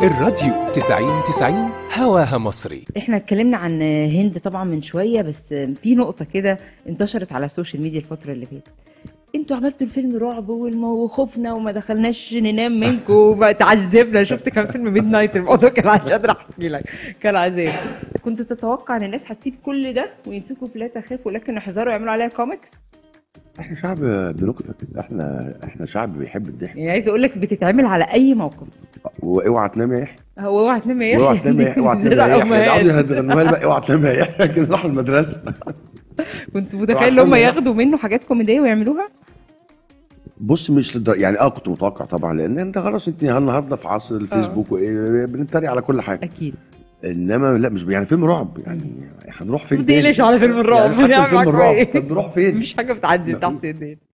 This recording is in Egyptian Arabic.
الراديو 90 90 هواها مصري احنا اتكلمنا عن هند طبعا من شويه بس في نقطه كده انتشرت على السوشيال ميديا الفتره اللي فاتت انتوا عملتوا الفيلم رعب والم- وخفنا وما دخلناش ننام منكم وما تعذبنا شفت كان فيلم ميد نايت الموضوع كان مش قادره احكي لك كان عذاب كنت تتوقع ان الناس هتسيب كل ده ويمسكوا لا تخافوا لكن يحذروا يعملوا عليها كوميكس احنا شعب بنكتة كده احنا احنا شعب بيحب الضحك يعني عايزه اقول لك بتتعمل على اي موقف واوعى تنام يا يحيى هو اوعى تنام يا اوعى تنام يا يحيى اوعى تنام يا ده يحيى أمهات. يقعدوا يغنوها لي بقى اوعى تنام يا يحيى كده راحوا المدرسه كنت متخيل ان هم تنام يا ياخدوا منه حاجات كوميديه ويعملوها بص مش للدرجه يعني اه كنت متوقع طبعا لان انت خلاص انت النهارده في عصر الفيسبوك وايه بنتريق على كل حاجه اكيد انما لا مش يعني فيلم رعب يعني هنروح فين ما تقلش على فيلم الرعب يعني حتى هنعمل فيلم معاك الرعب إيه؟ طب نروح فين مفيش حاجه بتعدي لا. تحت ايدينا